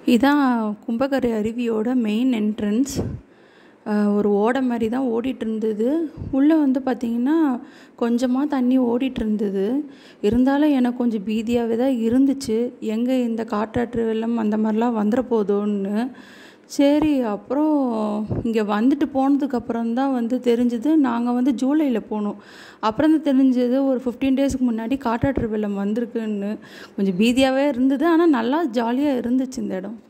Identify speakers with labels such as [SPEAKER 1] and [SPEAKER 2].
[SPEAKER 1] இதான் Kumbakarai அருவியோட main entrance ஒரு ஓடை மாதிரி தான் ஓடிட்டு இருந்தது உள்ளே வந்து பார்த்திங்கன்னா கொஞ்சமாக தண்ணி ஓடிட்டு இருந்தது இருந்தாலும் எனக்கு கொஞ்சம் பீதியாகவே தான் இருந்துச்சு எங்கே இந்த காட்டாற்று வெள்ளம் அந்த மாதிரிலாம் வந்துட போதோன்னு சரி அப்புறம் இங்கே வந்துட்டு போனதுக்கப்புறம் தான் வந்து தெரிஞ்சது நாங்கள் வந்து ஜூலையில் போனோம் அப்புறம் தான் தெரிஞ்சது ஒரு ஃபிஃப்டீன் டேஸ்க்கு முன்னாடி காட்டாற்று வெள்ளம் வந்திருக்குன்னு கொஞ்சம் பீதியாகவே இருந்தது ஆனால் நல்லா ஜாலியாக இருந்துச்சு இந்த இடம்